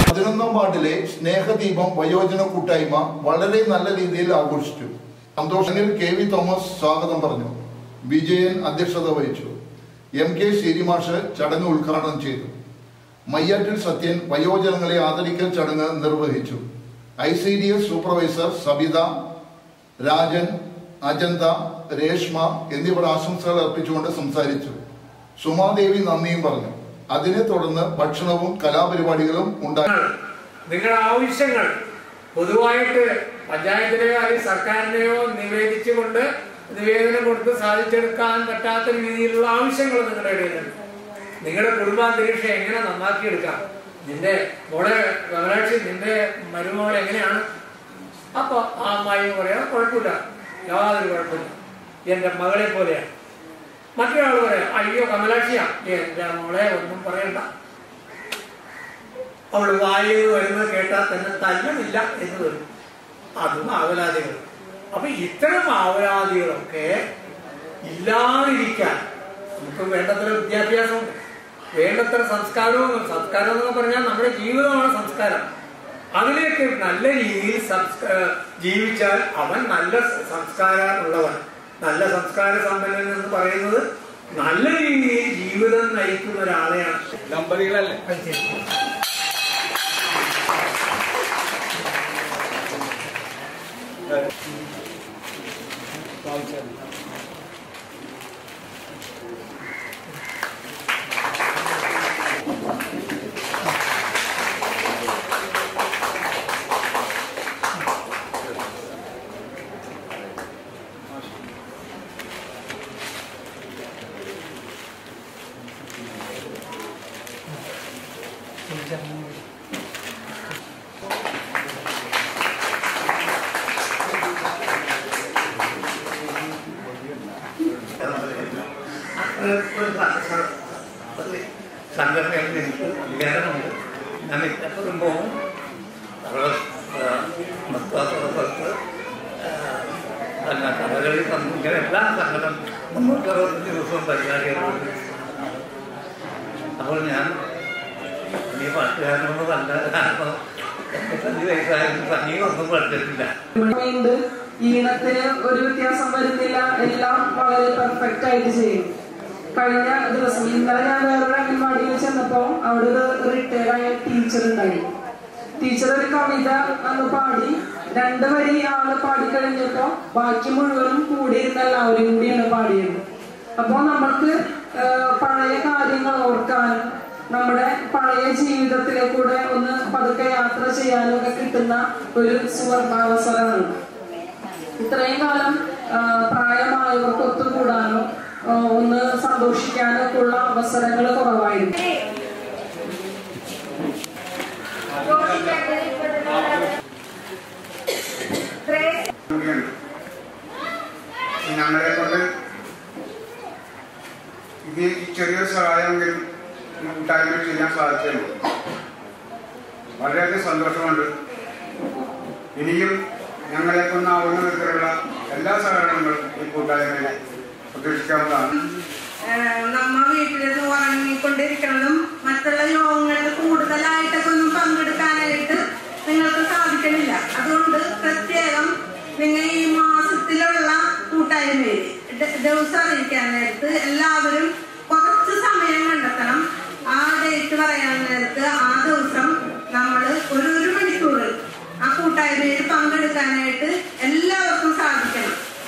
പതിനൊന്നാം വാർഡിലെ സ്നേഹദീപം വയോജന കൂട്ടായ്മ വളരെ നല്ല രീതിയിൽ ആഘോഷിച്ചു സന്തോഷനിൽ കെ വി തോമസ് സ്വാഗതം പറഞ്ഞു വിജയൻ അധ്യക്ഷത വഹിച്ചു എം കെ ശ്രീമാഷ് ചടങ്ങ് ഉദ്ഘാടനം ചെയ്തു മയ്യാറ്റിൽ സത്യൻ വയോജനങ്ങളെ ആദരിക്കൽ ചടങ്ങ് നിർവഹിച്ചു I C D S supervisor Sabitha Rajan Ajantha Reshma എന്നിവർ ആശംസകൾ അർപ്പിച്ചുകൊണ്ട് സംസാരിച്ചു സുമാദേവി നന്ദിയും പറഞ്ഞു അതിനെ തുടർന്ന് ഭക്ഷണവും കലാപരിപാടികളും ഉണ്ടായി നിങ്ങളുടെ ആവശ്യങ്ങൾ പൊതുവായിട്ട് പഞ്ചായത്തിനെയോ അല്ലെങ്കിൽ സർക്കാരിനെയോ നിവേദിച്ചുകൊണ്ട് നിവേദനം കൊടുത്ത് സാധിച്ചെടുക്കാൻ പറ്റാത്ത രീതിയിലുള്ള ആവശ്യങ്ങൾ നിങ്ങളുടെ ഇടയിലുണ്ട് നിങ്ങളുടെ കുടുംബാന്തരീക്ഷം എങ്ങനെ നന്നാക്കിയെടുക്കാം നിന്റെ മോളെ കമലാക്ഷി നിന്റെ മരുമകൾ എങ്ങനെയാണ് അപ്പൊ ആ അമ്മായി പറയാം കുഴപ്പമില്ല യാതൊരു കുഴപ്പമില്ല എന്റെ മകളെ പോലെയാണ് മറ്റൊരാൾ പറയാം അയ്യോ കമലാക്ഷിയാ എന്റെ മോളെ ഒന്നും പറയണ്ട അവൾ വായിൽ വരുന്നത് കേട്ടാൽ തന്നെ തല്ലമില്ല എന്ന് വരും അതും ആവലാദികൾ അപ്പൊ ഇത്തരം ആവലാദികളൊക്കെ ഇല്ലാതിരിക്കാൻ നമുക്ക് വേണ്ടത്ര വിദ്യാഭ്യാസമുണ്ട് വേണ്ടത്ര സംസ്കാരവും സംസ്കാരം എന്ന് പറഞ്ഞാൽ നമ്മുടെ ജീവിതമാണ് സംസ്കാരം അതിലേക്ക് നല്ല രീതിയിൽ സംസ്ക- ജീവിച്ചാൽ അവൻ നല്ല സംസ്കാരമുള്ളവൻ നല്ല സംസ്കാര സമ്പന്നൻ എന്ന് പറയുന്നത് നല്ല രീതിയിൽ ജീവിതം നയിക്കുന്ന ഒരാളെയാണ് ദമ്പതികളല്ലേ സംഘടനയിൽ എനിക്ക് വികാരമുണ്ട് ഞാൻ എപ്പോഴും പോകും സ്ഥലത്ത് പിന്നെ കഥകളി ഇങ്ങനെ എല്ലാ സംഘടന മുന്നൂറ്റി അറുപത്തഞ്ച് ദിവസവും പരിപാടികളുണ്ട് അപ്പോൾ ഞാൻ ഈ പാട്ടുകാരനോട് നല്ല കാരണം എൺപത്തഞ്ച് വയസ്സായാലും സംഗീതമൊന്നും പഠിച്ചിട്ടില്ല ഉണ്ട് ഈണത്തിന് ഒരു വ്യത്യാസം വരുന്നില്ല എല്ലാം വളരെ പെർഫെക്റ്റ് ആയിട്ട് ചെയ്യും കഴിഞ്ഞ ദിവസം ഇന്നലെ ഞാൻ വേറൊരു അംഗൻവാടിയിൽ ചെന്നപ്പോ അവിടെ ഒരു റിട്ടയർഡ് ആയ ടീച്ചർ ഉണ്ടായി ടീച്ചർ ഒരു കവിത അന്ന് പാടി രണ്ട് വരി ആള് പാടിക്കഴിഞ്ഞപ്പോ ബാക്കി മുഴുവനും കൂടിയിരുന്ന എല്ലാവരും കൂടിയാണ് പാടിയത് അപ്പോ നമ്മൾക്ക് ആ, പഴയ കാര്യങ്ങൾ ഓർക്കാനും നമ്മുടെ പഴയ ജീവിതത്തിലെ കൂടെ ഒന്ന് പതുക്കെ യാത്ര ചെയ്യാനും ഒക്കെ കിട്ടുന്ന ഒരു സുവർണാവസരമാണ് ഇത്രയും കാലം ആ, പ്രായമായവർക്ക് ഒത്തുകൂടാനോ ആ, ഒന്ന് സന്തോഷിക്കാനോ ഒക്കെ ഉള്ള അവസരങ്ങൾ കുറവായിരുന്നു ഞങ്ങളെ കൊണ്ട് ഇത് ഈ ചെറിയൊരു സഹായമെങ്കിലും കൂട്ടായ്മ ചെയ്യാൻ സാധിച്ചുള്ളൂ വളരെയധികം സന്തോഷമുണ്ട് ഇനിയും ഞങ്ങളെ കൊണ്ടാവുന്ന വിധത്തിലുള്ള എല്ലാ സഹകരണങ്ങളും ഈ കൂട്ടായ്മയിൽ പ്രതീക്ഷിക്കാവുന്നതാണ് ഏഹ് നമ്മ വീട്ടിലിരുന്ന് ഉറങ്ങിക്കൊണ്ടിരിക്കുന്നതും മറ്റുള്ള യോഗങ്ങളിൽ കൂടുതലായിട്ടൊക്കെ ഒന്നും പങ്കെടുക്കാനായിട്ട് നിങ്ങൾക്ക് സാധിക്കണില്ല അതുകൊണ്ട് പ്രത്യേകം നിങ്ങൾ ഈ മാസത്തിലുള്ള കൂട്ടായ്മയിൽ ദ- ദിവസം അറിയിക്കാൻ നേരത്ത് എല്ലാവരും കുറച്ച് സമയം കണ്ടെത്തണം ആ ഡേറ്റ് പറയാൻ നേരത്ത് ആ ദിവസം നമ്മൾ ഒരു ഒരു മണിക്കൂർ ആ കൂട്ടായ്മയിൽ പങ്കെടുക്കാനായിട്ട്